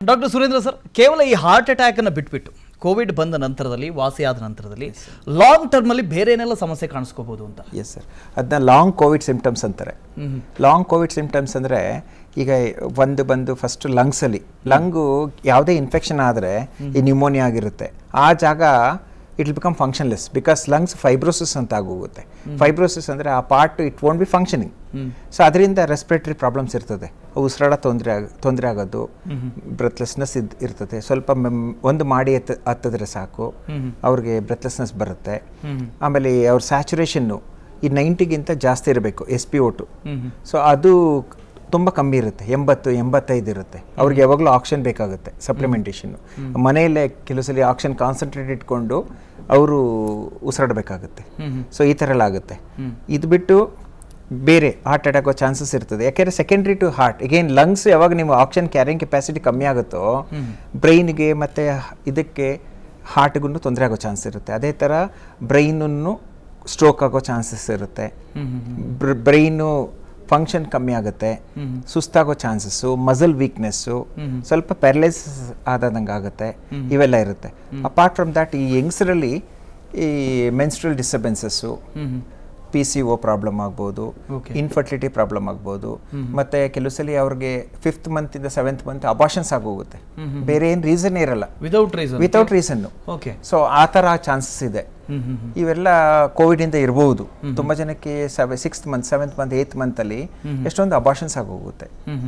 Doctor Surendra sir ಕೇವಲ ಈ heart attack ಅನ್ನು ಬಿಟ್ಬಿಟ್ಟು ಕೋವಿಡ್ ಬಂದ ನಂತರದಲ್ಲಿ ವಾಸಿಯಾದ ನಂತರದಲ್ಲಿ ಲಾಂಗ್ ಟರ್ಮಲ್ಲಿ ಬೇರೆ ಏನೆಲ್ಲ ಸಮಸ್ಯೆ ಕಾಣಿಸ್ಕೋಬಹುದು ಅಂತ ಎಸ್ ಸರ್ ಅದನ್ನ ಲಾಂಗ್ ಕೋವಿಡ್ ಸಿಂಪ್ಟಮ್ಸ್ ಅಂತಾರೆ ಲಾಂಗ್ ಕೋವಿಡ್ ಸಿಂಪ್ಟಮ್ಸ್ ಅಂದರೆ ಈಗ ಒಂದು ಬಂದು ಫಸ್ಟ್ ಲಂಗ್ಸಲ್ಲಿ ಲಂಗು ಯಾವುದೇ ಇನ್ಫೆಕ್ಷನ್ ಆದರೆ ಈ ನ್ಯೂಮೋನಿಯಾ ಆಗಿರುತ್ತೆ ಆ ಜಾಗ it will become functionless because lungs fibrosis ಅಂತ ಆಗೋಗುತ್ತೆ ಫೈಬ್ರೋಸಿಸ್ ಅಂದರೆ ಆ part it won't be functioning so ಅದರಿಂದ ರೆಸ್ಪಿರೇಟರಿ ಪ್ರಾಬ್ಲಮ್ಸ್ ಇರ್ತದೆ ಉಸಿರಾಡ ತೊಂದರೆ ಆಗ ತೊಂದರೆ ಆಗೋದು ಬ್ರೆತ್ಲೆಸ್ನೆಸ್ ಇದ್ ಇರ್ತದೆ ಸ್ವಲ್ಪ ಮೆಮ್ ಒಂದು ಮಾಡಿ ಎತ್ತ ಹತ್ತಿದ್ರೆ ಸಾಕು ಅವ್ರಿಗೆ ಬ್ರೆತ್ಲೆಸ್ನೆಸ್ ಬರುತ್ತೆ ಆಮೇಲೆ ಅವ್ರ ಸ್ಯಾಚುರೇಷನ್ನು ಈ ನೈಂಟಿಗಿಂತ ಜಾಸ್ತಿ ಇರಬೇಕು ಎಸ್ ಪಿ ಓಟು ಸೊ ಅದು ತುಂಬ ಕಮ್ಮಿ ಇರುತ್ತೆ ಎಂಬತ್ತು ಎಂಬತ್ತೈದು ಇರುತ್ತೆ ಅವ್ರಿಗೆ ಯಾವಾಗಲೂ ಆಕ್ಷನ್ ಬೇಕಾಗುತ್ತೆ ಸಪ್ಲಿಮೆಂಟೇಷನ್ನು ಮನೆಯಲ್ಲೇ ಕೆಲವು ಸಲ ಆಕ್ಷನ್ ಕಾನ್ಸಂಟ್ರೇಟ್ ಇಟ್ಕೊಂಡು ಅವರು ಉಸಿರಾಡಬೇಕಾಗುತ್ತೆ ಸೊ ಈ ಥರ ಎಲ್ಲ ಆಗುತ್ತೆ ಇದು ಬಿಟ್ಟು ಬೇರೆ ಹಾರ್ಟ್ ಅಟ್ಯಾಕ್ ಚಾನ್ಸಸ್ ಇರ್ತದೆ ಯಾಕೆಂದರೆ secondary to heart again lungs ಯಾವಾಗ ನೀವು ಆಕ್ಸಿಜನ್ ಕ್ಯಾರಿಂಗ್ ಕೆಪಾಸಿಟಿ ಕಮ್ಮಿ ಆಗುತ್ತೋ ಬ್ರೈನ್ಗೆ ಮತ್ತು ಇದಕ್ಕೆ ಹಾರ್ಟ್ಗೂ ತೊಂದರೆ ಆಗೋ ಚಾನ್ಸ್ ಇರುತ್ತೆ ಅದೇ ಥರ ಬ್ರೈನನ್ನು ಸ್ಟ್ರೋಕ್ ಆಗೋ ಚಾನ್ಸಸ್ ಇರುತ್ತೆ ಬ್ರೈನು ಫಂಕ್ಷನ್ ಕಮ್ಮಿ ಆಗುತ್ತೆ ಸುಸ್ತಾಗೋ ಚಾನ್ಸಸ್ಸು ಮಸಲ್ ವೀಕ್ನೆಸ್ಸು ಸ್ವಲ್ಪ ಪ್ಯಾರಲೈಸ್ ಆದಂಗೆ ಆಗುತ್ತೆ ಇವೆಲ್ಲ ಇರುತ್ತೆ ಅಪಾರ್ಟ್ ಫ್ರಮ್ ದ್ಯಾಟ್ ಈ ಯಂಗ್ಸ್ರಲ್ಲಿ ಈ menstrual disturbances P C O problem ಆಗ್ಬೋದು ಇನ್ಫರ್ಟಿಲಿಟಿ ಪ್ರಾಬ್ಲಮ್ ಆಗ್ಬೋದು ಮತ್ತೆ ಕೆಲವು ಸಲ ಅವ್ರಿಗೆ ಫಿಫ್ತ್ ಮಂತಿಂದ ಸೆವೆಂತ್ ಮಂತ್ ಅಬಾಷನ್ಸ್ ಆಗೋಗುತ್ತೆ ಬೇರೆ ಏನು ರೀಸನ್ ಇರಲ್ಲ without reason without reason okay so ಆ ಥರ ಚಾನ್ಸಸ್ ಇದೆ ಇವೆಲ್ಲ ಕೋವಿಡ್ ಇಂದ ಇರಬಹುದು ತುಂಬಾ ಜನಕ್ಕೆ sixth month seventh month eighth month ಅಲ್ಲಿ ಎಷ್ಟೊಂದು ಅಬಾಷನ್ಸ್ ಆಗೋಗುತ್ತೆ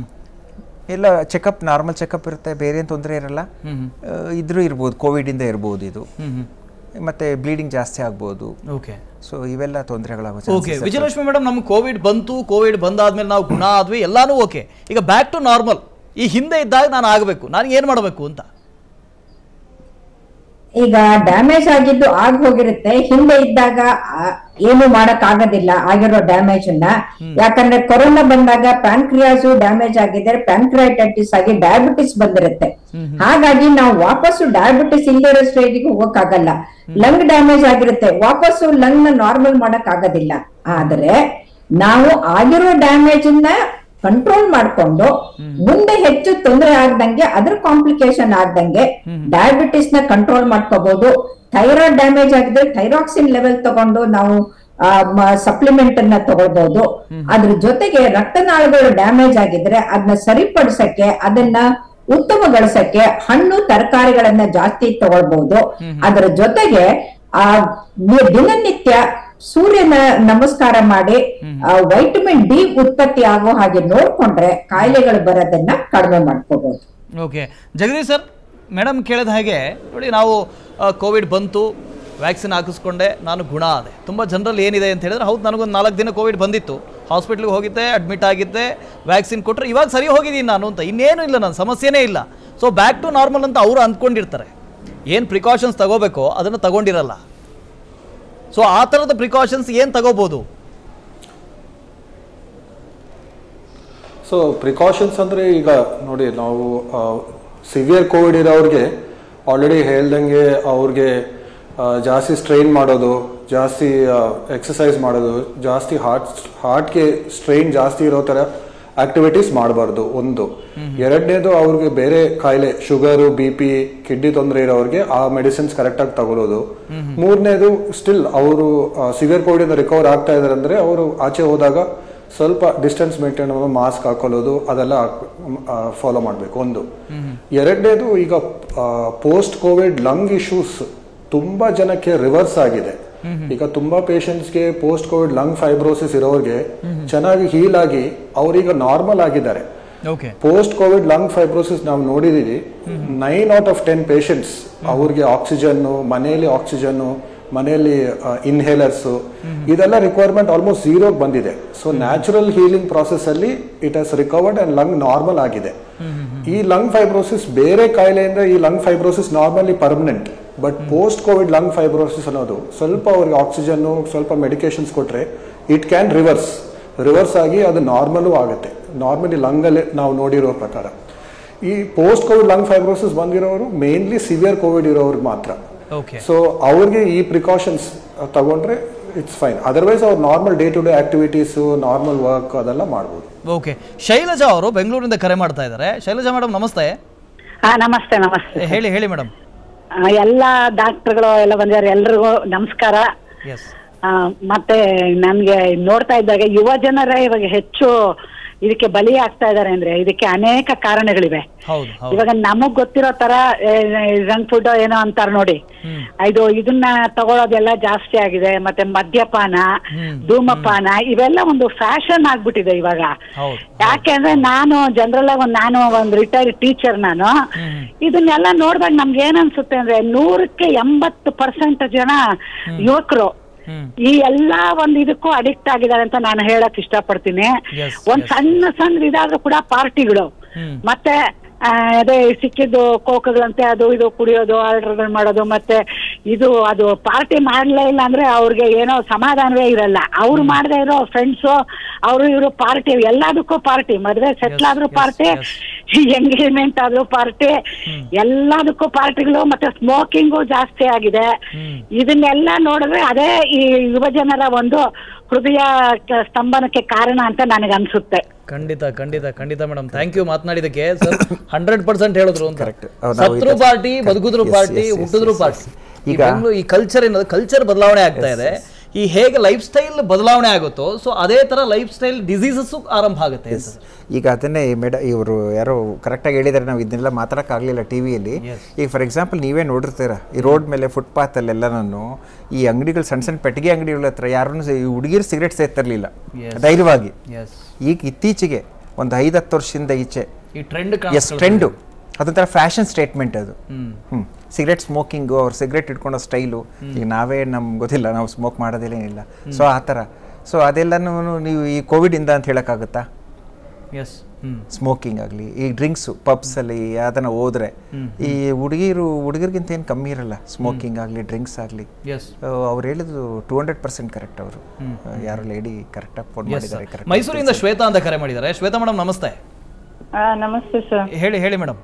ಎಲ್ಲ ಚೆಕಪ್ ನಾರ್ಮಲ್ ಚೆಕಪ್ ಇರುತ್ತೆ ಬೇರೆ ಏನು ತೊಂದರೆ ಇರಲ್ಲ ಆ, ಇದ್ರೂ ಇರ್ಬೋದು ಕೋವಿಡ್ ಇಂದ ಇರ್ಬೋದು ಇದು ಮತ್ತೆ ಬ್ಲೀಡಿಂಗ್ ಜಾಸ್ತಿ ಆಗ್ಬೋದು ಓಕೆ ಸೊ ಇವೆಲ್ಲ ತೊಂದರೆಗಳಾಗೋ ಓಕೆ ವಿಜಯಲಕ್ಷ್ಮಿ ಮೇಡಮ್ ನಮ್ಗೆ ಕೋವಿಡ್ ಬಂತು ಕೋವಿಡ್ ಬಂದಾದ್ಮೇಲೆ ನಾವು ಗುಣ ಆದ್ವಿ ಎಲ್ಲಾನು ಓಕೆ ಈಗ ಬ್ಯಾಕ್ ಟು ನಾರ್ಮಲ್ ಈ ಹಿಂದೆ ಇದ್ದಾಗ ನಾನು ಆಗಬೇಕು ನಾನು ಏನು ಮಾಡಬೇಕು ಅಂತ ಈಗ ಡ್ಯಾಮೇಜ್ ಆಗಿದ್ದು ಆಗ್ ಹೋಗಿರುತ್ತೆ ಹಿಂದೆ ಇದ್ದಾಗ ಆ, ಏನು ಮಾಡಕ್ ಆಗೋದಿಲ್ಲ ಆಗಿರೋ ಡ್ಯಾಮೇಜ್ ಅನ್ನ ಯಾಕಂದ್ರೆ ಕೊರೋನಾ ಬಂದಾಗ ಪ್ಯಾನ್ಕ್ರಿಯಾಸು ಡ್ಯಾಮೇಜ್ ಆಗಿದೆ ಪ್ಯಾನ್ಕ್ರೈಟೈಟಿಸ್ ಆಗಿ ಡಯಾಬಿಟಿಸ್ ಬಂದಿರುತ್ತೆ ಹಾಗಾಗಿ ನಾವು ವಾಪಸ್ಸು ಡಯಾಬಿಟಿಸ್ ಇಲ್ದಿರೋ ಸ್ಟೇಜಿಗೆ ಹೋಗಕ್ಕಾಗಲ್ಲ ಲಂಗ್ ಡ್ಯಾಮೇಜ್ ಆಗಿರುತ್ತೆ ವಾಪಸ್ಸು ಲಂಗ್ ನ ನಾರ್ಮಲ್ ಮಾಡಕ್ ಆಗೋದಿಲ್ಲ ಆದ್ರೆ ನಾವು ಆಗಿರೋ ಡ್ಯಾಮೇಜ್ ನ ಕಂಟ್ರೋಲ್ ಮಾಡ್ಕೊಂಡು ಮುಂದೆ ಹೆಚ್ಚು ತೊಂದರೆ ಆಗ್ದಂಗೆ ಅದ್ರ ಕಾಂಪ್ಲಿಕೇಶನ್ ಆಗ್ದಂಗೆ ಡಯಾಬಿಟಿಸ್ ನ ಕಂಟ್ರೋಲ್ ಮಾಡ್ಕೋಬಹುದು ಥೈರಾಯ್ಡ್ ಡ್ಯಾಮೇಜ್ ಆಗಿದ್ರೆ ಥೈರಾಕ್ಸಿನ್ ಲೆವೆಲ್ ತಗೊಂಡು ನಾವು ಸಪ್ಲಿಮೆಂಟ್ ಅನ್ನ ತಗೊಳ್ಬಹುದು ಅದ್ರ ಜೊತೆಗೆ ರಕ್ತನಾಳಗಳು ಡ್ಯಾಮೇಜ್ ಆಗಿದ್ರೆ ಅದನ್ನ ಸರಿಪಡಿಸಕ್ಕೆ ಅದನ್ನ ಉತ್ತಮಗೊಳಿಸಕ್ಕೆ ಹಣ್ಣು ತರಕಾರಿಗಳನ್ನ ಜಾಸ್ತಿ ತಗೊಳ್ಬಹುದು ಅದರ ಜೊತೆಗೆ ಆ ದಿ- ದಿನನಿತ್ಯ ಸೂರ್ಯನ ನಮಸ್ಕಾರ ಮಾಡಿ ವೈಟಮಿನ್ ಡಿ ಉತ್ಪತ್ತಿ ಆಗೋ ಹಾಗೆ ನೋಡ್ಕೊಂಡ್ರೆ ಕಾಯಿಲೆಗಳು ಬರೋದನ್ನ ಕಡಿಮೆ ಮಾಡ್ಕೋಬಹುದು ಓಕೆ ಜಗದೀಶ್ ಸರ್ ಮೇಡಮ್ ಕೇಳಿದ ಹಾಗೆ ನೋಡಿ ನಾವು ಕೋವಿಡ್ ಬಂತು ವ್ಯಾಕ್ಸಿನ್ ಹಾಕಿಸ್ಕೊಂಡೆ ನಾನು ಗುಣ ಆದೆ ತುಂಬ ಜನರಲ್ಲಿ ಏನಿದೆ ಅಂತ ಹೇಳಿದ್ರೆ ಹೌದು ನನಗೊಂದು ನಾಲ್ಕು ದಿನ ಕೋವಿಡ್ ಬಂದಿತ್ತು ಹಾಸ್ಪಿಟ್ಲಿಗೆ ಹೋಗಿದ್ದೆ ಅಡ್ಮಿಟ್ ಆಗಿದ್ದೆ ವ್ಯಾಕ್ಸಿನ್ ಕೊಟ್ಟರೆ ಇವಾಗ ಸರಿ ಹೋಗಿದ್ದೀನಿ ನಾನು ಅಂತ ಇನ್ನೇನು ಇಲ್ಲ ನನ್ನ ಸಮಸ್ಯೆನೇ ಇಲ್ಲ ಸೊ ಬ್ಯಾಕ್ ಟು ನಾರ್ಮಲ್ ಅಂತ ಅವರು ಅಂದ್ಕೊಂಡಿರ್ತಾರೆ ಏನು ಪ್ರಿಕಾಷನ್ಸ್ ತಗೋಬೇಕೋ ಅದನ್ನು ತಗೊಂಡಿರಲ್ಲ ಸೊ ಆ ಥರದ ಪ್ರಿಕಾಷನ್ಸ್ ಏನು ತಗೋಬೋದು ಸೊ ಪ್ರಿಕಾಷನ್ಸ್ ಅಂದರೆ ಈಗ ನೋಡಿ ನಾವು ಸಿವಿಯರ್ ಕೋವಿಡ್ ಇರೋರಿಗೆ ಆಲ್ರೆಡಿ ಹೇಳ್ದಂಗೆ ಅವ್ರಿಗೆ ಆ, ಜಾಸ್ತಿ ಸ್ಟ್ರೈನ್ ಮಾಡೋದು ಜಾಸ್ತಿ ಎಕ್ಸಸೈಸ್ ಮಾಡೋದು ಜಾಸ್ತಿ ಹಾರ್ಟ್ ಹಾರ್ಟ್ಗೆ ಸ್ಟ್ರೈನ್ ಜಾಸ್ತಿ ಇರೋ ಥರ ಆಕ್ಟಿವಿಟೀಸ್ ಮಾಡಬಾರ್ದು ಒಂದು ಎರಡನೇದು ಅವ್ರಿಗೆ ಬೇರೆ ಕಾಯಿಲೆ ಶುಗರು ಬಿ ಪಿ ಕಿಡ್ನಿ ತೊಂದರೆ ಇರೋರಿಗೆ ಆ ಮೆಡಿಸಿನ್ಸ್ ಕರೆಕ್ಟಾಗಿ ತಗೊಳ್ಳೋದು ಮೂರನೇದು ಸ್ಟಿಲ್ ಅವರು ಸಿವಿಯರ್ ಕೋವಿಡಿಂದ ರಿಕವರ್ ಆಗ್ತಾ ಇದಾರೆ ಅಂದ್ರೆ ಅವರು ಆಚೆ ಹೋದಾಗ ಸ್ವಲ್ಪ ಡಿಸ್ಟೆನ್ಸ್ ಮೇಂಟೈನ್ ಮಾಸ್ಕ್ ಹಾಕೊಳ್ಳೋದು ಅದೆಲ್ಲ ಫಾಲೋ ಮಾಡಬೇಕು ಒಂದು ಎರಡನೇದು ಈಗ ಪೋಸ್ಟ್ ಕೋವಿಡ್ ಲಂಗ್ ಇಶ್ಯೂಸ್ ತುಂಬಾ ಜನಕ್ಕೆ ರಿವರ್ಸ್ ಆಗಿದೆ ಈಗ ತುಂಬಾ ಪೇಷಂಟ್ಸ್ಗೆ ಪೋಸ್ಟ್ ಕೋವಿಡ್ ಲಂಗ್ ಫೈಬ್ರೋಸಿಸ್ ಇರೋರಿಗೆ ಚೆನ್ನಾಗಿ ಹೀಲ್ ಆಗಿ ಅವರೀಗ ನಾರ್ಮಲ್ ಆಗಿದ್ದಾರೆ okay post covid lung fibrosis ನಾವು ನೋಡಿದೀವಿ nine out of ten patients ಅವ್ರಿಗೆ ಆಕ್ಸಿಜನ್ ಮನೆಯಲ್ಲಿ ಆಕ್ಸಿಜನ್ ಮನೆಯಲ್ಲಿ ಇನ್ಹೇಲರ್ಸ್ ಇದೆಲ್ಲ ರಿಕ್ವೈರ್ಮೆಂಟ್ ಆಲ್ಮೋಸ್ಟ್ ಝೀರೋ ಬಂದಿದೆ ಸೊ ನ್ಯಾಚುರಲ್ ಹೀಲಿಂಗ್ ಪ್ರಾಸೆಸ್ ಅಲ್ಲಿ it has recovered and lung normal ಆಗಿದೆ ಈ ಲಂಗ್ ಫೈಬ್ರೋಸಿಸ್ ಬೇರೆ ಕಾಯಿಲೆಯಿಂದ ಈ lung fibrosis normally permanent but post covid lung fibrosis ಅನ್ನೋದು ಸ್ವಲ್ಪ ಅವ್ರಿಗೆ ಆಕ್ಸಿಜನ್ ಸ್ವಲ್ಪ ಮೆಡಿಕೇಶನ್ಸ್ ಕೊಟ್ರೆ ಇಟ್ ಕ್ಯಾನ್ ರಿವರ್ಸ್ ರಿವರ್ಸ್ ಆಗಿ ಅದು ನಾರ್ಮಲು ಆಗುತ್ತೆ ನಾರ್ಮಲಿ ಲಂಗಲ್ಲಿ ನಾವು ನೋಡಿರೋ ಪ್ರಕಾರ ಈ ಪೋಸ್ಟ್ ಕೋವಿಡ್ ಲಂಗ್ ಫೈಬ್ರೋಸಿಸ್ ಬಂದಿರೋರು ಮೇನ್ಲಿ ಸಿವಿಯರ್ ಕೋವಿಡ್ ಇರೋರಿಗೆ ಮಾತ್ರ ಓಕೆ ಸೊ ಅವ್ರಿಗೆ ಈ ಪ್ರಿಕಾಷನ್ಸ್ ತಗೊಂಡ್ರೆ ಇಟ್ಸ್ ಫೈನ್ ಅದರ್ವೈಸ್ ಅವ್ರು normal day to day activities normal work ಅದೆಲ್ಲ ಮಾಡ್ಬೋದು ಓಕೆ ಶೈಲಜಾ ಅವರು ಬೆಂಗಳೂರಿಂದ ಕರೆ ಮಾಡ್ತಾ ಇದ್ದಾರೆ ಶೈಲಜಾ ಮೇಡಮ್ ನಮಸ್ತೆ ಹಾ ನಮಸ್ತೆ ನಮಸ್ತೆ ಹೇಳಿ ಹೇಳಿ ಮೇಡಮ್ ಆ, ಎಲ್ಲ ಡಾಕ್ಟರ್ಗಳು ಎಲ್ಲ ಬಂದಿದ್ದಾರೆ ಎಲ್ರಿಗೂ ನಮಸ್ಕಾರ ಎಸ್ ಆ, ಮತ್ತೆ ನನ್ಗೆ ನೋಡ್ತಾ ಇದ್ದಾಗ ಯುವ ಜನರೇ ಇವಾಗ ಹೆಚ್ಚು ಇದಕ್ಕೆ ಬಲಿ ಆಗ್ತಾ ಇದ್ದಾರೆ ಅಂದ್ರೆ ಇದಕ್ಕೆ ಅನೇಕ ಕಾರಣಗಳಿವೆ ಹೌದು ಹೌದು ಇವಾಗ ನಮಗ್ ಗೊತ್ತಿರೋ ತರ ಜಂಕ್ ಫುಡ್ ಏನೋ ಅಂತಾರ ನೋಡಿ ಹ್ಮ್. ಇದು ಇದನ್ನ ತಗೊಳ್ಳೋದೆಲ್ಲ ಜಾಸ್ತಿ ಆಗಿದೆ ಮತ್ತೆ ಮದ್ಯಪಾನ ಹ್ಮ್. ಧೂಮಪಾನ ಇವೆಲ್ಲ ಒಂದು ಫ್ಯಾಷನ್ ಆಗ್ಬಿಟ್ಟಿದೆ ಇವಾಗ ಹೌದು ಯಾಕೆಂದ್ರೆ ನಾನು ಜನರಲ್ ಆಗಿ ಒಂದ್ ನಾನು ಒಂದು ರಿಟೈರ್ಡ್ ಟೀಚರ್ ನಾನು ಹ್ಮ್. ಇದನ್ನೆಲ್ಲ ನೋಡಿದಾಗ ನಮ್ಗೆ ಏನ್ ಅನ್ಸುತ್ತೆ ಅಂದ್ರೆ ನೂರಕ್ಕೆ ಎಂಬತ್ತು ಪರ್ಸೆಂಟ್ ಜನ ಯುವಕರು ಹ್ಮ್ ಈ ಎಲ್ಲಾ ಒಂದ್ ಇದಕ್ಕೂ ಅಡಿಕ್ಟ್ ಆಗಿದ್ದಾರೆ ಅಂತ ನಾನು ಹೇಳಕ್ ಇಷ್ಟಪಡ್ತೀನಿ Yes, ಒಂದ್ yes. ಸಣ್ಣ ಸಣ್ಣ ಇದಾದ್ರೂ ಕೂಡ ಪಾರ್ಟಿಗಳು ಹ್ಮ್. ಮತ್ತೆ ಆ, ಅದೇ ಸಿಕ್ಕಿದ್ದು ಕೋಕಗಳಂತೆ ಅದು ಇದು ಕುಡಿಯೋದು ಆರ್ಡರ್ಗಳು ಮಾಡೋದು ಮತ್ತೆ ಇದು ಅದು ಪಾರ್ಟಿ ಮಾಡ್ಲೇ ಇಲ್ಲ ಅಂದ್ರೆ ಅವ್ರಿಗೆ ಏನೋ ಸಮಾಧಾನವೇ ಇರಲ್ಲ ಅವ್ರು ಮಾಡದೇ ಇರೋ ಫ್ರೆಂಡ್ಸು ಅವರು ಇವರು ಪಾರ್ಟಿ ಎಲ್ಲದಕ್ಕೂ ಪಾರ್ಟಿ ಮದ್ವೆ ಸೆಟ್ಲ್ Yes, ಆದ್ರೂ yes, ಪಾರ್ಟಿ yes. ಎಂಗೇಜ್ಮೆಂಟ್ ಆದ್ರೂ ಪಾರ್ಟಿ ಎಲ್ಲದಕ್ಕೂ ಪಾರ್ಟಿಗಳು ಮತ್ತೆ ಸ್ಮೋಕಿಂಗು ಜಾಸ್ತಿ ಆಗಿದೆ ಹ್ಮ್. ಇದನ್ನೆಲ್ಲ ನೋಡಿದ್ರೆ ಅದೇ ಈ ಯುವ ಜನರ ಒಂದು ಹೃದಯ ಕ- ಸ್ತಂಭನಕ್ಕೆ ಕಾರಣ ಅಂತ ನನಗೆ ಅನ್ಸುತ್ತೆ ಖಂಡಿತ ಖಂಡಿತ ಖಂಡಿತ ಮೇಡಮ್ ಥ್ಯಾಂಕ್ ಯು ಮಾತನಾಡಿದಕ್ಕೆ ಸರ್ ಹಂಡ್ರೆಡ್ ಪರ್ಸೆಂಟ್ ಹೇಳಿದ್ರು ಅಂತ Correct. ಹೌದು, ನಾವು ಸತ್ರು ಇದು- ಪಾರ್ಟಿ correct. ಬದುಕಿದ್ರು Yes, ಪಾರ್ಟಿ yes, yes, ಹುಟ್ಟಿದ್ರು yes, ಪಾರ್ಟಿ yes. ಈ ಈಗ- ಬೆಂಗ್ಳೂರು ಈ ಕಲ್ಚರ್ ಏನದು ಕಲ್ಚರ್ ಬದಲಾವಣೆ ಆಗ್ತಾ ಇದೆ ಈ ಹೇಗೆ ಲೈಫ್ ಸ್ಟೈಲ್ ಬದಲಾವಣೆ ಆಗುತ್ತೋ ಸೊ ಅದೇ ತರ ಲೈಫ್ ಸ್ಟೈಲ್ ಡಿಸೀಸಸ್ ಆರಂಭ ಆಗುತ್ತೆ ಅಂತ ಸರ್. ಈಗ ಅದನ್ನೇ ಮೇಡ ಇವರು ಯಾರೋ ಕರೆಕ್ಟಾಗಿ ಹೇಳಿದ್ದಾರೆ ನಾವು ಇದನ್ನೆಲ್ಲ ಮಾತಾಡೋಕ್ಕಾಗಲಿಲ್ಲ ಟಿ ವಿಯಲ್ಲಿ Yes. ಈಗ ಫಾರ್ ಎಕ್ಸಾಂಪಲ್ ನೀವೇ ನೋಡಿರ್ತೀರ ಈ ರೋಡ್ ಮೇಲೆ ಫುಟ್ಪಾತಲ್ಲೆಲ್ಲನೂ ಈ ಅಂಗಡಿಗಳು ಸಣ್ಣ ಸಣ್ಣ ಪೆಟ್ಟಿಗೆ ಅಂಗಡಿಗಳ ಹತ್ರ ಯಾರನ್ನು ಹುಡುಗಿರು ಸಿಗರೇಟ್ ಸೇರ್ತಿರ್ಲಿಲ್ಲ Yes. ಧೈರ್ಯವಾಗಿ Yes. ಈಗ ಇತ್ತೀಚೆಗೆ ಒಂದು ಐದು ಹತ್ತು ವರ್ಷದಿಂದ ಈಚೆ ಈ ಟ್ರೆಂಡ್ ಎಸ್ ಟ್ರೆಂಡು ಅದೊಂಥರ ಫ್ಯಾಷನ್ ಸ್ಟೇಟ್ಮೆಂಟ್ ಅದು ಹ್ಮ್ ಹ್ಞೂ ಸಿಗರೇಟ್ ಸ್ಮೋಕಿಂಗು ಅವ್ರು ಸಿಗರೇಟ್ ಇಟ್ಕೊಳ್ಳೋ ಸ್ಟೈಲು ಈಗ ನಾವೇ ನಮ್ಗೆ ಗೊತ್ತಿಲ್ಲ ನಾವು ಸ್ಮೋಕ್ ಮಾಡೋದಿಲ್ಲೇನಿಲ್ಲ ಸೊ ಆ ಥರ ಸೊ ಅದೆಲ್ಲನೂ ನೀವು ಈ ಕೋವಿಡಿಂದ ಅಂತ ಹೇಳೋಕ್ಕಾಗುತ್ತಾ ಎಸ್ ಹ್ಮ್ ಸ್ಮೋಕಿಂಗ್ ಆಗಲಿ ಈ ಡ್ರಿಂಕ್ಸು ಪಬ್ಸಲ್ಲಿ ಅದನ್ನು ಹೋದ್ರೆ ಈ ಹುಡುಗಿರು ಹುಡುಗರಿಗಿಂತ ಏನು ಕಮ್ಮಿ ಇರಲ್ಲ ಸ್ಮೋಕಿಂಗ್ ಆಗಲಿ ಡ್ರಿಂಕ್ಸ್ ಆಗಲಿ ಎಸ್ ಅವ್ರು ಹೇಳಿದ್ರು ಟೂ ಹಂಡ್ರೆಡ್ ಪರ್ಸೆಂಟ್ ಕರೆಕ್ಟ್ ಅವರು ಯಾರೋ ಲೇಡಿ ಕರೆಕ್ಟಾಗಿ ಫೋನ್ ಎಸ್ ಮಾಡಿದ್ದಾರೆ ಕರೆಕ್ಟ್ ಮೈಸೂರಿಂದ ಶ್ವೇತಾ ಅಂತ ಕರೆ ಮಾಡಿದ್ದಾರೆ ಶ್ವೇತಾ ಮೇಡಮ್ ನಮಸ್ತೆ ಆ, ನಮಸ್ತೆ ಸರ್ ಹೇಳಿ ಹೇಳಿ ಮೇಡಮ್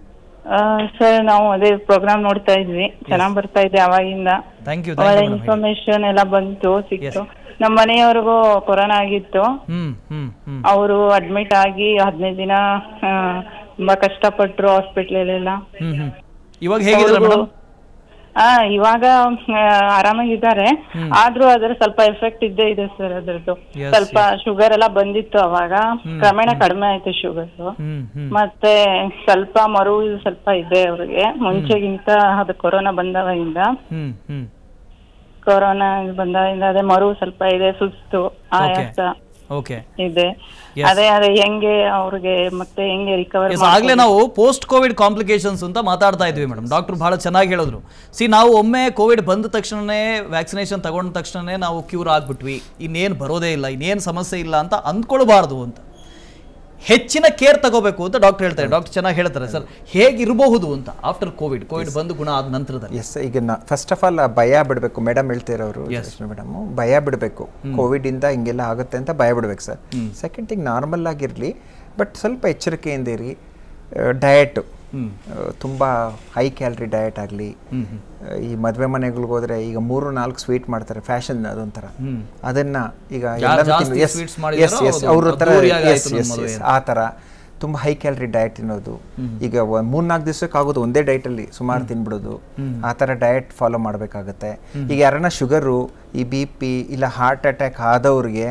ಸರ್ ನಾವು ಅದೇ ಪ್ರೋಗ್ರಾಮ್ ನೋಡ್ತಾ ಇದ್ವಿ ಚೆನ್ನಾಗ್ ಬರ್ತಾ ಇದೆ ಅವಾಗಿಂದ ಥ್ಯಾಂಕ್ ಯು ಅವಾಗ ಥ್ಯಾಂಕ್ ಯು ಇನ್ಫಾರ್ಮೇಶನ್ ಎಲ್ಲ ಬಂತು ಸಿಕ್ತು ನಮ್ಮ ಮನೆಯವ್ರಿಗೂ ಕೊರೋನಾ ಆಗಿತ್ತು ಹ್ಮ್ ಹ್ಮ್ ಹ್ಮ್ ಅವರು ಅಡ್ಮಿಟ್ ಆಗಿ ಹದಿನೈದು ದಿನ ಆ, ತುಂಬಾ ಕಷ್ಟಪಟ್ರು ಹಾಸ್ಪಿಟ್ಲಲ್ಲೆಲ್ಲ ಹ್ಮ್ ಹ್ಮ್ ಇವಾಗ ಹೇಗಿದ್ದಾರೆ ಮೇಡಮ್ ಆ ಇವಾಗ ಆ, ಆರಾಮಾಗಿದ್ದಾರೆ ಆದ್ರೂ ಅದರ ಸ್ವಲ್ಪ ಎಫೆಕ್ಟ್ ಇದ್ದೇ ಇದೆ ಸರ್ ಅದ್ರದ್ದು Yes, ಸ್ವಲ್ಪ ಶುಗರ್ ಎಲ್ಲ ಬಂದಿತ್ತು ಅವಾಗ ಕ್ರಮೇಣ ಕಡಿಮೆ ಆಯ್ತು ಶುಗರ್ ಹ್ಮ್ ಹ್ಮ್ ಮತ್ತೆ ಸ್ವಲ್ಪ ಮರು ಸ್ವಲ್ಪ ಇದೆ ಅವ್ರಿಗೆ ಮುಂಚೆಗಿಂತ ಅದು ಕೊರೋನಾ ಬಂದವಾಗಿಂದ ಹ್ಮ್ ಹ್ಮ್ ಕೊರೋನಾ ಬಂದಾಗಿಂದ ಅದೇ ಮರು ಸ್ವಲ್ಪ ಇದೆ ಸುಸ್ತು ಆಯಾಸ ಓಕೆ ಇದೆ Yes. ಅದೇ ಅದೇ ಹೆಂಗೆ ಅವ್ರಿಗೆ ಮತ್ತೆ ಹೆಂಗೆ ರಿಕವರ್ ಎಸ್ ಆಗ್ಲೇ ನಾವು ಪೋಸ್ಟ್ ಕೋವಿಡ್ ಕಾಂಪ್ಲಿಕೇಶನ್ಸ್ ಅಂತ ಮಾತಾಡ್ತಾ ಇದ್ವಿ ಮೇಡಮ್ ಡಾಕ್ಟರ್ ಬಹಳ ಚೆನ್ನಾಗಿ ಹೇಳಿದ್ರು ಸಿ ನಾವು ಒಮ್ಮೆ ಕೋವಿಡ್ ಬಂದ ತಕ್ಷಣನೇ ವ್ಯಾಕ್ಸಿನೇಷನ್ ತಗೊಂಡ ತಕ್ಷಣನೇ ನಾವು ಕ್ಯೂರ್ ಆಗ್ಬಿಟ್ವಿ ಇನ್ನೇನು ಬರೋದೇ ಇಲ್ಲ ಇನ್ನೇನು ಸಮಸ್ಯೆ ಇಲ್ಲ ಅಂತ ಅಂದ್ಕೊಳ್ಬಾರ್ದು ಅಂತ ಹೆಚ್ಚಿನ ಕೇರ್ ತಗೋಬೇಕು ಅಂತ ಡಾಕ್ಟರ್ ಹೇಳ್ತಾರೆ ಡಾಕ್ಟರ್ ಚೆನ್ನಾಗಿ ಹೇಳ್ತಾರೆ ಸರ್ ಹೇಗಿರಬಹುದು ಅಂತ ಆಫ್ಟರ್ ಕೋವಿಡ್ ಕೋವಿಡ್ ಬಂದು ಗುಣ ಆದ ನಂತರದಲ್ಲಿ ಎಸ್ ಈಗ ಫಸ್ಟ್ ಆಫ್ ಆಲ್ ಭಯ ಬಿಡಬೇಕು ಮೇಡಮ್ ಹೇಳ್ತಿರೋರು Yes. ಮೇಡಮ್ ಭಯ ಬಿಡಬೇಕು ಕೋವಿಡ್ ಇಂದ ಹಿಂಗೆಲ್ಲ ಆಗುತ್ತೆ ಅಂತ ಭಯ ಬಿಡಬೇಕು ಸರ್ ಸೆಕೆಂಡ್ ಥಿಂಗ್ ನಾರ್ಮಲ್ ಆಗಿರಲಿ ಬಟ್ ಸ್ವಲ್ಪ ಎಚ್ಚರಿಕೆಯಿಂದ ಇರಿ ಡಯಟ್ ತುಂಬ ಹೈ ಕ್ಯಾಲರಿ ಡಯಟ್ ಆಗಲಿ ಈ ಮದುವೆ ಮನೆಗಳಿಗೆ ಹೋದ್ರೆ ಈಗ ಮೂರು ನಾಲ್ಕು ಸ್ವೀಟ್ ಮಾಡ್ತಾರೆ ಫ್ಯಾಷನ್ ಅದೊಂಥರ ಅದನ್ನ ಈಗ ಯಾ- ಎಲ್ಲನೂ ಜಾಸ್ತಿ ತಿನ್ನು- yes, sweets ಮಾಡಿದಾರೋ yes, yes, ಅದು ಅವ್ರ ಥರ ಅದ್ದೂರಿಯಾಗಿ yes, ಆಯ್ತು ನಮ್ಮ yes, ಮದುವೆ yes, ಅಂತ. ಆ ಥರ ತುಂಬ ಹೈ ಕ್ಯಾಲರಿ ಡಯಟ್ ತಿನ್ನೋದು ಈಗ ಒಂದು ಮೂರ್ನಾಲ್ಕು ದಿವಸಕ್ಕೆ ಆಗೋದು ಒಂದೇ ಡಯಟಲ್ಲಿ ಸುಮಾರು ತಿನ್ಬಿಡೋದು ಆ ಥರ ಡಯಟ್ ಫಾಲೋ ಮಾಡಬೇಕಾಗತ್ತೆ ಈಗ ಯಾರನ್ನ ಶುಗರು ಈ ಬಿ ಪಿ ಇಲ್ಲ ಹಾರ್ಟ್ ಅಟ್ಯಾಕ್ ಆದವ್ರಿಗೆ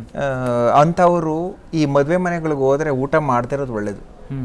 ಅಂಥವರು ಈ ಮದುವೆ ಮನೆಗಳಿಗೆ ಹೋದರೆ ಊಟ ಮಾಡ್ತಿರೋದು ಒಳ್ಳೇದು ಹ್ಮ್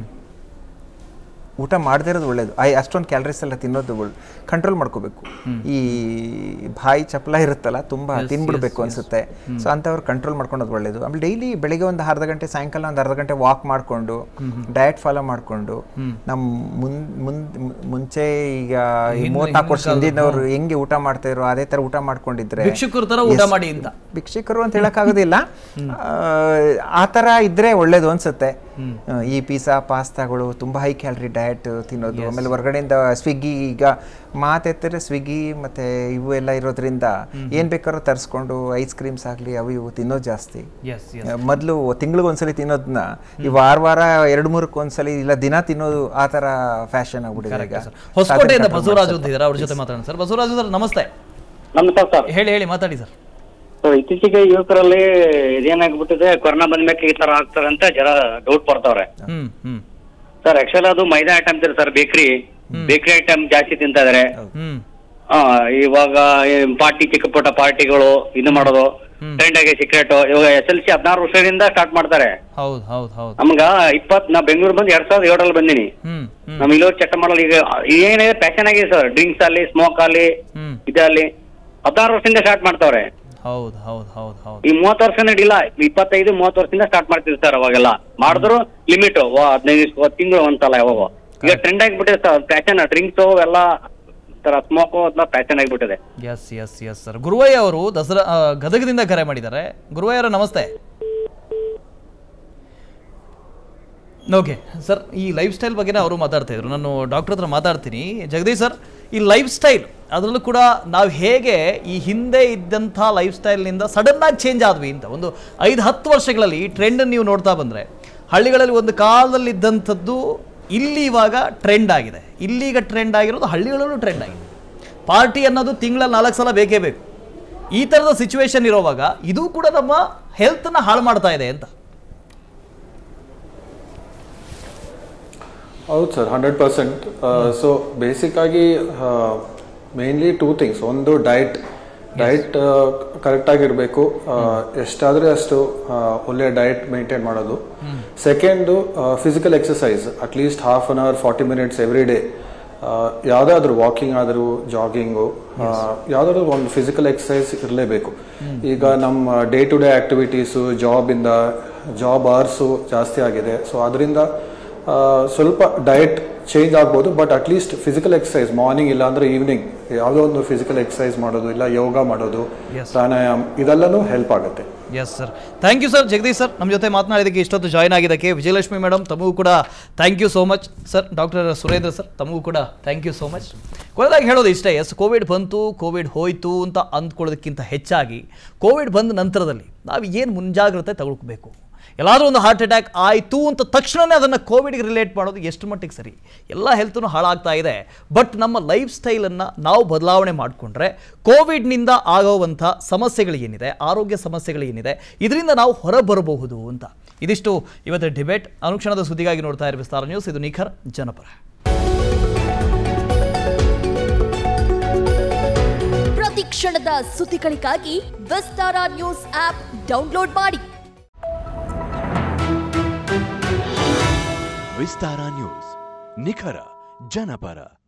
ಊಟ ಮಾಡದೇ ಇರೋದು ಒಳ್ಳೇದು ಐ ಅಷ್ಟೊಂದು ಕ್ಯಾಲರೀಸ್ ಎಲ್ಲ ತಿನ್ನೋದು ಒಳ್ಳೆ ಕಂಟ್ರೋಲ್ ಮಾಡ್ಕೋಬೇಕು ಈ ಬಾಯಿ ಚಪ್ಪಲ ಇರುತ್ತಲ್ಲ ತುಂಬ ತಿನ್ಬಿಡ್ಬೇಕು ಅನ್ಸುತ್ತೆ ಸೊ ಅಂಥವ್ರು ಕಂಟ್ರೋಲ್ ಮಾಡ್ಕೊಳೋದು ಒಳ್ಳೇದು ಆಮೇಲೆ ಡೈಲಿ ಬೆಳಿಗ್ಗೆ ಒಂದು ಅರ್ಧ ಗಂಟೆ ಸಾಯಂಕಾಲ ಒಂದು ಅರ್ಧ ಗಂಟೆ ವಾಕ್ ಮಾಡಿಕೊಂಡು ಡಯಟ್ ಫಾಲೋ ಮಾಡಿಕೊಂಡು ನಮ್ಮ ಮುನ್ ಮುಂದ್ ಮುಂಚೆ ಈಗ ಈ ಹಿಂದೆ- ಮೂವತ್ನಾಲ್ಕು ವರ್ಷ ಹಿಂದಿನ ಹಿಂದಿನವರು ಹೆಂಗೆ ಊಟ ಮಾಡ್ತಾ ಇರೋ ಅದೇ ಥರ ಊಟ ಮಾಡ್ಕೊಂಡಿದ್ರೆ ಭಿಕ್ಷುಕರ ತರ ಊಟ ಮಾಡಿ ಅಂತ ಭಿಕ್ಷುಕರು ಅಂತ ಹೇಳಕ್ಕಾಗೋದಿಲ್ಲ ಆ, ಆ ಥರ ಇದ್ರೆ ಒಳ್ಳೇದು ಅನ್ಸುತ್ತೆ ಆ, ಈ ಪಿಜ್ಜಾ ಪಾಸ್ತಾಗಳು ತುಂಬಾ ಹೈ ಕ್ಯಾಲರಿ ಡಯಟ್ ತಿನ್ನೋದು ಆಮೇಲೆ ಹೊರಗಡೆಯಿಂದ ಸ್ವಿಗ್ಗಿ ಈಗ ಮಾತೆತ್ತರೆ ಸ್ವಿಗ್ಗಿ ಮತ್ತೆ ಇವು ಎಲ್ಲ ಇರೋದ್ರಿಂದ ಏನ್ ಬೇಕಾದ್ರೂ ತರಿಸ್ಕೊಂಡು ಐಸ್ ಕ್ರೀಮ್ಸ್ ಆಗಲಿ ಅವು ಇವು ತಿನ್ನೋದು ಜಾಸ್ತಿ ಎಸ್ ಮೊದಲು ತಿಂಗಳಿಗೆ ಒಂದ್ಸಲಿ ತಿನ್ನೋದನ್ನ ಈ ವಾರ ವಾರ ಎರಡು ಮೂರಕ್ಕೆ ಒಂದ್ಸಲಿ ಇಲ್ಲ ದಿನ ತಿನ್ನೋದು ಆ ಥರ ಫ್ಯಾಷನ್ ಆಗ್ಬಿಟ್ಟಿದೆ ಈಗ ಹೊಸಕೋಟೆಯಿಂದ ಬಸವರಾಜ್ ಅಂತ ಇದ್ದಾರೆ ಅವ್ರ ಜೊತೆ ಮಾತಾಡೋಣ ಸರ್ ಬಸವರಾಜ್ ಸರ್ ನಮಸ್ತೆ ನಮಸ್ಕಾರ ಸರ್ ಹೇಳಿ ಹೇಳಿ ಮಾತಾಡಿ ಸರ್ ಸೊ ಇತ್ತೀಚೆಗೆ ಯುವಕರಲ್ಲಿ ಇದೇನಾಗ್ಬಿಟ್ಟಿದೆ ಕೊರೋನಾ ಬಂದ್ಮೇಲೆ ಈ ತರ ಆಗ್ತಾರೆ ಅಂತ ಜನ ಡೌಟ್ ಬರ್ತಾವ್ರೆ ಹ್ಮ್ ಹ್ಮ್ ಸರ್ ಆಕ್ಚುಲಿ ಅದು ಮೈದಾ ಐಟಮ್ ತಿರ್ ಸರ್ ಬೇಕ್ರಿ ಬೇಕ್ರಿ ಐಟಮ್ ಜಾಸ್ತಿ ತಿಂತಾ ಇದಾರೆ ಹ್ಮ್ ಆ, ಇವಾಗ ಪಾರ್ಟಿ ಚಿಕ್ಕ ಪುಟ್ಟ ಪಾರ್ಟಿಗಳು ಇದು ಮಾಡೋದು ಟ್ರೆಂಡ್ ಆಗಿ ಸಿಕ್ರೆಟ್ ಇವಾಗ ಎಸ್ ಎಲ್ ಸಿ ಹದಿನಾರು ವರ್ಷದಿಂದ ಸ್ಟಾರ್ಟ್ ಮಾಡ್ತಾರೆ ಹೌದು ಹೌದು ಹೌದು ನಮ್ಗ ಇಪ್ಪತ್ ನಾ ಬೆಂಗಳೂರು ಬಂದು ಎರಡ್ ಸಾವಿರದ ಏಳರಲ್ಲಿ ಬಂದಿನಿ ಹ್ಮ್ ಹ್ಮ್ ನಮ್ ಇಲ್ಲೋ ಚೆಕ್ ಮಾಡಲ್ಲ ಈಗ ಏನಿದೆ ಪ್ಯಾಷನ್ ಆಗಿದೆ ಸರ್ ಡ್ರಿಂಕ್ಸ್ ಅಲ್ಲಿ ಸ್ಮೋಕ್ ಅಲ್ಲಿ ಹ್ಮ್ ಇದಲ್ಲಿ ಹದಿನಾರು ವರ್ಷದಿಂದ ಸ್ಟಾರ್ಟ್ ಮಾಡ್ತಾವ್ರೆ ಹೌದು ಹೌದು ಹೌದು ಹೌದು ಈ ಮೂವತ್ತು ವರ್ಷ ನಡಿಲ್ಲ ಇಪ್ಪತ್ತೈದು ಮೂವತ್ತು ವರ್ಷದಿಂದ ಸ್ಟಾರ್ಟ್ ಮಾಡ್ತಿದ್ರು ಸರ್ ಅವಾಗೆಲ್ಲ ಮಾಡಿದ್ರು ಲಿಮಿಟ್ ಹದಿನೈದು ತಿಂಗಳು ಒಂದ್ಸಲ ಯಾವಾಗ ಈಗ ಟ್ರೆಂಡ್ ಆಗಿಬಿಟ್ಟಿದೆ ಸರ್ ಪ್ಯಾಷನ್ ಡ್ರಿಂಕ್ಸ್ ಎಲ್ಲ ತರ ಸ್ಮೋಕ್ ಎಲ್ಲ ಪ್ಯಾಷನ್ ಆಗಿಬಿಟ್ಟಿದೆ yes yes yes sir Guruvayya ಅವರು ದಸರಾ ಆ, ಗದಗದಿಂದ ಕರೆ ಮಾಡಿದ್ದಾರೆ ಗುರುವಯ್ಯ ಅವರ ನಮಸ್ತೆ ಓಕೆ ಸರ್ ಈ ಲೈಫ್ ಸ್ಟೈಲ್ ಬಗ್ಗೆನೇ ಅವರು ಮಾತಾಡ್ತಾ ಇದ್ರು ನಾನು ಡಾಕ್ಟರ್ ಹತ್ರ ಮಾತಾಡ್ತೀನಿ ಜಗದೀಶ್ ಸರ್ ಈ ಲೈಫ್ ಸ್ಟೈಲ್ ಅದರಲ್ಲೂ ಕೂಡ ನಾವು ಹೇಗೆ ಈ ಹಿಂದೆ ಇದ್ದಂಥ ಲೈಫ್ ಸ್ಟೈಲ್ನಿಂದ ಸಡನ್ನಾಗಿ ಚೇಂಜ್ ಆದ್ವಿ ಅಂತ ಒಂದು ಐದು ಹತ್ತು ವರ್ಷಗಳಲ್ಲಿ ಈ ಟ್ರೆಂಡ್ ನೀವು ನೋಡ್ತಾ ಬಂದರೆ ಹಳ್ಳಿಗಳಲ್ಲಿ ಒಂದು ಕಾಲದಲ್ಲಿ ಇದ್ದಂಥದ್ದು ಇಲ್ಲಿ ಇವಾಗ ಟ್ರೆಂಡ್ ಆಗಿದೆ ಇಲ್ಲೀಗ ಟ್ರೆಂಡ್ ಆಗಿರೋದು ಹಳ್ಳಿಗಳಲ್ಲೂ ಟ್ರೆಂಡ್ ಆಗಿದೆ ಪಾರ್ಟಿ ಅನ್ನೋದು ತಿಂಗಳಲ್ಲಿ ನಾಲ್ಕು ಸಲ ಬೇಕೇ ಬೇಕು ಈ ಥರದ ಸಿಚುವೇಶನ್ ಇರೋವಾಗ ಇದು ಕೂಡ ನಮ್ಮ ಹೆಲ್ತನ್ನ ಹಾಳು ಮಾಡ್ತಾ ಇದೆ ಅಂತ ಹೌದು sir hundred percent so basic ಆಗಿ ಮೇನ್ಲಿ ಟೂ ಥಿಂಗ್ಸ್ ಒಂದು ಡಯಟ್ ಡಯಟ್ ಕರೆಕ್ಟ್ ಆಗಿರಬೇಕು ಎಷ್ಟಾದರೆ ಅಷ್ಟು ಆ, ಒಳ್ಳೆ ಡಯಟ್ ಮೇಂಟೈನ್ ಮಾಡೋದು second physical exercise at least half an hour forty minutes every day ಯಾವುದಾದ್ರೂ ವಾಕಿಂಗ್ ಆದರೂ ಜಾಗಿಂಗು ಯಾವುದಾದ್ರೂ ಒಂದು ಫಿಸಿಕಲ್ ಎಕ್ಸಸೈಸ್ ಇರಲೇಬೇಕು ಈಗ ನಮ್ಮ ಡೇ ಟು ಡೇ ಆಕ್ಟಿವಿಟೀಸು ಜಾಬಿಂದ ಜಾಬ್ ಅವರ್ಸು ಜಾಸ್ತಿ ಆಗಿದೆ ಸೊ ಅದರಿಂದ ಆ, ಸ್ವಲ್ಪ ಡಯಟ್ ಚೇಂಜ್ ಆಗ್ಬೋದು but at least physical exercise morning ಇಲ್ಲ ಅಂದ್ರೆ ಈವ್ನಿಂಗ್ ಯಾವುದೋ ಒಂದು ಫಿಸಿಕಲ್ ಎಕ್ಸಸೈಸ್ ಮಾಡೋದು ಇಲ್ಲ ಯೋಗ ಮಾಡೋದು Yes. ಪ್ರಾಣಾಯಾಮ ಇದೆಲ್ಲನೂ ಹೆಲ್ಪ್ ಆಗುತ್ತೆ yes sir thank you sir Jagadish sir ನಮ್ಮ ಜೊತೆ ಮಾತನಾಡಿದ್ದಕ್ಕೆ ಇಷ್ಟೊತ್ತು ಜಾಯ್ನ್ ಆಗಿದ್ದಕ್ಕೆ ವಿಜಯಲಕ್ಷ್ಮಿ ಮೇಡಮ್ ತಮಗೂ ಕೂಡ thank you so much sir doctor Surendra sir ತಮಗೂ ಕೂಡ ಥ್ಯಾಂಕ್ ಯು ಸೋ ಮಚ್ ಕೊನೆಯದಾಗಿ ಹೇಳೋದು ಇಷ್ಟೇ ಎಸ್ ಕೋವಿಡ್ ಬಂತು ಕೋವಿಡ್ ಹೋಯ್ತು ಅಂತ ಅಂದ್ಕೊಳ್ಳೋದಕ್ಕಿಂತ ಹೆಚ್ಚಾಗಿ ಕೋವಿಡ್ ಬಂದ ನಂತರದಲ್ಲಿ ನಾವು ಏನು ಮುಂಜಾಗ್ರತೆ ತಗೊಳ್ಬೇಕು ಎಲ್ಲಾದರೂ ಒಂದು ಹಾರ್ಟ್ ಅಟ್ಯಾಕ್ ಆಯಿತು ಅಂತ ತಕ್ಷಣವೇ ಅದನ್ನು ಕೋವಿಡ್ಗೆ ರಿಲೇಟ್ ಮಾಡೋದು ಎಷ್ಟು ಮಟ್ಟಿಗೆ ಸರಿ ಎಲ್ಲ ಹೆಲ್ತೂ ಹಾಳಾಗ್ತಾ ಇದೆ ಬಟ್ ನಮ್ಮ ಲೈಫ್ ಸ್ಟೈಲನ್ನು ನಾವು ಬದಲಾವಣೆ ಮಾಡಿಕೊಂಡ್ರೆ ಕೋವಿಡ್ನಿಂದ ಆಗೋವಂಥ ಸಮಸ್ಯೆಗಳು ಏನಿದೆ ಆರೋಗ್ಯ ಸಮಸ್ಯೆಗಳು ಏನಿದೆ ಇದರಿಂದ ನಾವು ಹೊರಬರಬಹುದು ಅಂತ ಇದಿಷ್ಟು ಇವತ್ತು ಡಿಬೇಟ್ ಅನುಕ್ಷಣದ ಸುದ್ದಿಗಾಗಿ ನೋಡ್ತಾ ಇರೋ ವಿಸ್ತಾರ ನ್ಯೂಸ್ ಇದು ನಿಖರ್ ಜನಪರ ಪ್ರತಿ ಕ್ಷಣದ ಸುದ್ದಿಗಳಿಗಾಗಿ ವಿಸ್ತಾರ ನ್ಯೂಸ್ ಆಪ್ ಡೌನ್ಲೋಡ್ ಮಾಡಿ ವಿಸ್ತಾರ ನ್ಯೂಸ್ ನಿಖರ ಜನಪರ